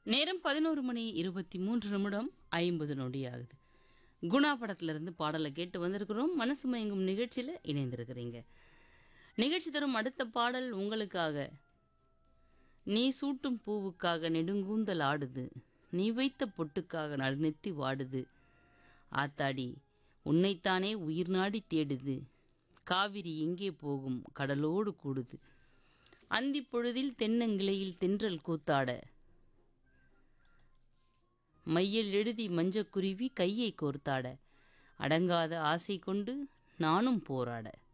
நேரம் பதினோரு மணி இருபத்தி மூன்று நிமிடம் ஐம்பது நொடி ஆகுது குணா படத்திலிருந்து பாடலை கேட்டு வந்திருக்கிறோம் மனசு மயங்கும் நிகழ்ச்சியில் இணைந்திருக்கிறீங்க நிகழ்ச்சி தரும் அடுத்த பாடல் உங்களுக்காக நீ சூட்டும் பூவுக்காக நெடுங்கூந்தல் ஆடுது நீ வைத்த பொட்டுக்காக நடுநெத்தி வாடுது ஆத்தாடி உன்னைத்தானே உயிர் நாடி தேடுது காவிரி எங்கே போகும் கடலோடு கூடுது அந்தி பொழுதில் தென்னங்கிளையில் தென்றல் கூத்தாட மையில் எழுதி மஞ்சக்குருவி கையை கோர்த்தாட அடங்காத ஆசை கொண்டு நானும் போராட